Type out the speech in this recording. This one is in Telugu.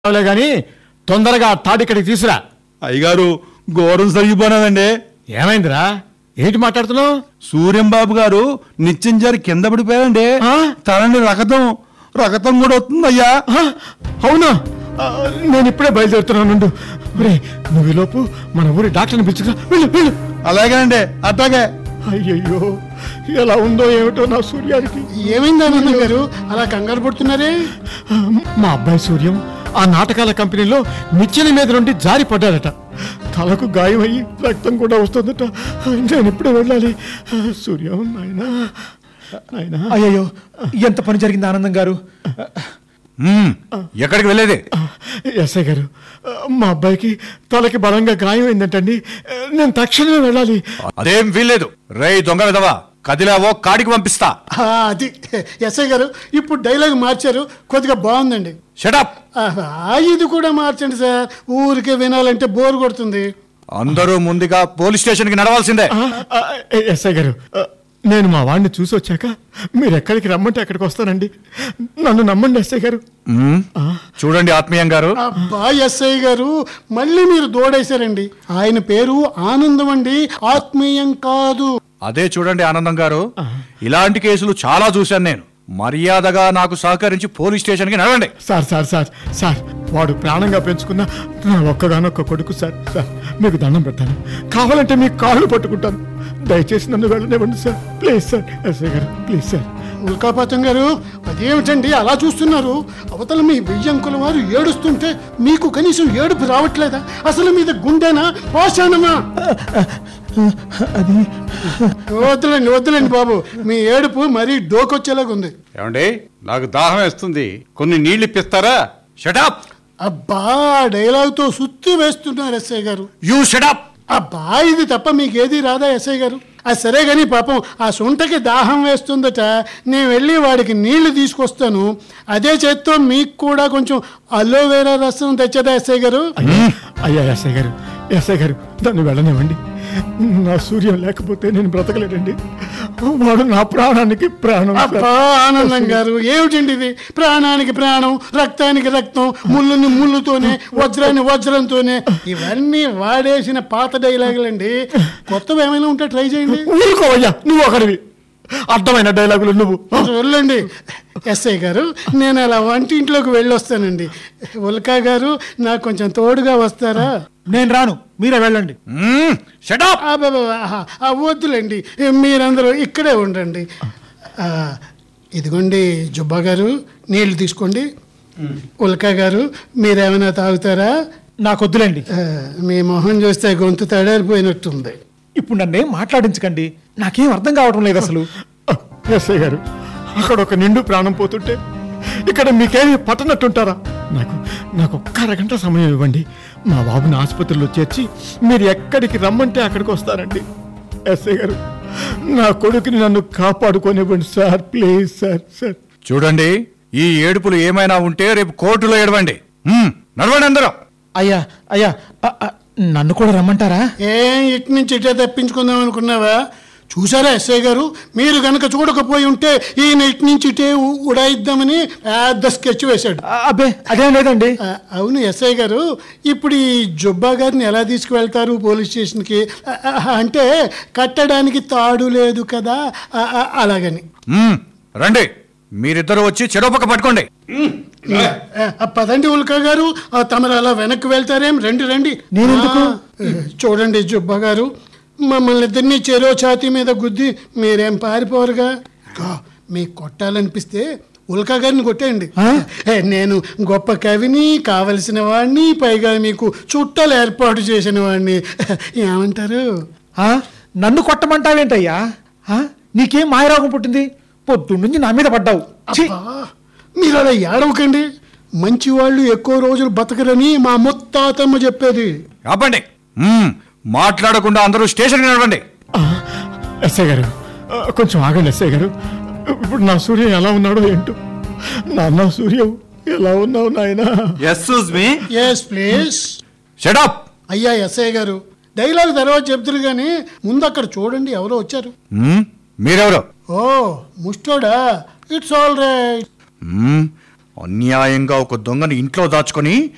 అవలే గాని తొందరగా ఆ తాడు ఇక్కడికి తీసురా అయ్యగారు ఘోరం జరిగిపోయినదండి ఏమైందిరా ఏంటి మాట్లాడుతున్నావు సూర్యం బాబు గారు నిత్యం జారి కింద పడిపోయారండి ఆ? తనని రకతం రకతం కూడా వస్తుంది అయ్యా ఆ, అవునా ఆ, నేను ఇప్పుడే బయలుదేరుతున్నాను నుండు ఒరేయ్, నువ్వు ఈ లోపు మన ఊరి డాక్టర్ని పిలుచుకురా వెళ్ళు వెళ్ళు అలాగే అండి అట్లాగే అయ్యయ్యో ఎలా ఉందో ఏమిటో నా సూర్యానికి ఏమైంది ఆనందం గారు అలా కంగారు పడుతున్నారే మా అబ్బాయి సూర్యం ఆ నాటకాల కంపెనీలో నిచ్చెన మీద నుండి జారి పడ్డాడట తలకు గాయం అయ్యి రక్తం కూడా వస్తుందట నేను ఇప్పుడే వెళ్ళాలి సూర్యం నాయనా నాయనా అయ్యయ్యో ఎంత పని జరిగింది ఆనందం గారు మ్మ్. ఎక్కడికి వెళ్ళేది ఎస్ఐ గారు మా అబ్బాయికి తలకి బలంగా గాయం అయిందంటండి నేను తక్షణమే వెళ్ళాలి అదేం వీల్లేదు రేయ్ దొంగ విధవా కదిలావో కాడికి పంపిస్తా ఆ, అది ఎస్ఐ గారు ఇప్పుడు డైలాగ్ మార్చారు కొద్దిగా బాగుందండి షటప్ ఆహా, ఇది కూడా మార్చండి సార్ ఊరికే వినాలంటే బోర్ కొడుతుంది అందరూ ముందుగా పోలీస్ స్టేషన్ కి నడవాల్సిందే ఆ, ఆ, ఎస్ఐ గారు ఆ, నేను మా వాడిని చూసి వచ్చాక మీరు ఎక్కడికి రమ్మంటే అక్కడికి వస్తానండి నన్ను నమ్మండి ఎస్ఐ గారు మ్మ్. చూడండి ఆత్మీయం గారు అబ్బా ఎస్ఐ గారు మళ్ళీ మీరు దోడేశారండి ఆయన పేరు ఆనందం అండి ఆత్మీయం కాదు అదే చూడండి ఆనందం గారు ఇలాంటి కేసులు చాలా చూశాను నేను మర్యాదగా నాకు సహకరించి పోలీస్ స్టేషన్ కి నడవండి సార్ సార్ సార్ సార్ వాడు ప్రాణంగా పెంచుకున్న నా ఒక్కగానొక్క కొడుకు సార్ సార్ మీకు దండం పెడతాను కావాలంటే మీ కాళ్ళు పట్టుకుంటాను దయచేసి నన్ను వెళ్ళనివ్వండి sir please sir SI garu please sir Ulkapatham garu అదేమిటండి అలా చూస్తున్నారు అవతల మీ వెయ్యంకుల వారు ఏడుస్తుంటే మీకు కనీసం ఏడుపు రావట్లేదా అసలు మీద గుండెనా పాషాణమా అది వద్దులేండి వద్దులేండి బాబు మీ ఏడుపు మరీ డోకొచ్చేలాగా ఉంది ఏమండి నాకు దాహం వేస్తుంది కొన్ని నీళ్ళు ఇప్పిస్తారా షటప్ అబ్బా డైలాగ్తో సుత్తి వేస్తున్నారు ఎస్ఐ గారు యూ షటప్ అబ్బా ఇది తప్ప మీకేది రాదా ఎస్ఐ గారు అది సరే కానీ పాపం ఆ సొంటకి దాహం వేస్తుందట నేను వెళ్ళి వాడికి నీళ్లు తీసుకొస్తాను అదే చేత్తో మీకు కూడా కొంచెం అలోవేరా రసం తెచ్చదా ఎస్ఐ గారు అయ్యా ఎస్ఐ గారు ఎస్ఐ గారు నన్ను వెళ్ళనివ్వండి నా సూర్యం లేకపోతే నేను బ్రతకలేనండి వాడు నా ప్రాణానికి ప్రాణం సార్. అబ్బా ఆనందం గారు ఏమిటండి ఇది ప్రాణానికి ప్రాణం రక్తానికి రక్తం ముళ్ళుని ముళ్ళుతోనే వజ్రాన్ని వజ్రంతోనే ఇవన్నీ వాడేసిన పాత డైలాగులండి కొత్తవి ఏమైనా ఉంటే ట్రై చేయండి ఊరుకోవయ్యా నువ్వు ఒకరివి అర్థమైన డైలాగులు నువ్వు వెళ్ళండి ఎస్ఐ గారు నేను అలా వంటింట్లోకి వెళ్ళొస్తానండి ఉల్కా గారు నాకు కొంచెం తోడుగా వస్తారా నేను రాను మీరే వెళ్ళండి షటప్ అబ్బబ్బబ్బ, ఆహా, ఆ, వద్దులేండి మీరందరూ ఇక్కడే ఉండండి ఆ, ఇదిగోండి జుబ్బా గారు నీళ్లు తీసుకోండి ఉల్కా గారు మీరేమైనా తాగుతారా నాకు వద్దులేండి ఆ, మీ మొహం చూస్తే గొంతు తడారిపోయినట్టుంది ఇప్పుడు నన్నేం మాట్లాడించకండి నాకేం అర్థం కావడం లేదు అసలు ఎస్ఐ గారు అక్కడ ఒక నిండు ప్రాణం పోతుంటే ఇక్కడ మీకేమి పట్టనట్టుంటారా నాకు నాకు ఒక్క అరగంట సమయం ఇవ్వండి మా బాబుని ఆసుపత్రిలో చేర్చి మీరు ఎక్కడికి రమ్మంటే అక్కడికి వస్తారండి ఎస్ఐ గారు నా కొడుకుని నన్ను కాపాడుకోనివ్వండి సార్ ప్లీజ్ సార్ సార్ చూడండి ఈ ఏడుపులు ఏమైనా ఉంటే రేపు కోర్టులో ఏడవండి మ్మ్. నడవండి అందరూ అయ్యా అయ్యా అ, అ, నన్ను కూడా రమ్మంటారా ఏం ఇటు నుంచి ఇటే తప్పించుకుందాం అనుకున్నావా చూసారా ఎస్ఐ గారు మీరు గనక చూడకపోయి ఉంటే ఈయన ఇటు నుంచి ఇటే ఉ- ఉడాయిద్దామని పెద్ద స్కెచ్ వేశాడు అ, అబ్బే అదేం లేదండి ఆ, అవును ఎస్ఐ గారు ఇప్పుడు ఈ జుబ్బా గారిని ఎలా తీసుకువెళ్తారు పోలీస్ స్టేషన్కి ఆ, ఆ, అంటే కట్టడానికి తాడు లేదు కదా ఆ, ఆ, అలాగని మ్మ్. రండి మీరిద్దరు వచ్చి చెరోపక్క పట్టుకోండి ఆ, ఆ, పదండి ఉల్కా గారు ఆ, తమరు అలా వెనక్కి వెళ్తారేం రండి రండి నేనెందుకు? ఆ, చూడండి జుబ్బా గారు మమ్మల్ని ఇద్దరిని చెరో ఛాతీ మీద గుద్ది మీరేం పారిపోరుగా ఇదిగో, మీకు కొట్టాలనిపిస్తే ఉల్కా గారిని కొట్టేయండి ఏ, నేను గొప్ప కవిని కావలసిన వాడిని పైగా మీకు చుట్టాలు ఏర్పాటు చేసిన వాడిని ఏమంటారు ఆ, నన్ను కొట్టమంటావేంటయ్యా ఆ, నీకేం మాయరోగం పుట్టింది పొద్దున్న నుంచి నా మీద పడ్డావు ఛీ! అబ్బా, మీరు అలా ఏడవకండి మంచి వాళ్ళు ఎక్కువ రోజులు బతకరని మా ముత్తాతమ్మ చెప్పేది ఆపండి మ్మ్. మాట్లాడకుండా అందరూ స్టేషన్కి నడవండి ఆ, ఎస్ఐ గారు ఆ, కొంచెం ఆగండి ఎస్ఐ గారు ఇప్పుడు నా సూర్యం ఎలా ఉన్నాడో ఏంటో నాన్న సూర్యం ఎలా ఉన్నావు నాయనా ఎస్సూజ్ మీ ఎస్ ప్లీజ్ షటప్ అయ్యా ఎస్ఐ గారు డైలాగ్ తర్వాత చెప్తురు కానీ ముందు అక్కడ చూడండి ఎవరో వచ్చారు మ్మ్. మీరెవరు ఓ ముష్టోడా ఇట్స్ ఆల్ రైట్ మ్మ్. అన్యాయంగా ఒక దొంగని ఇంట్లో దాచుకొని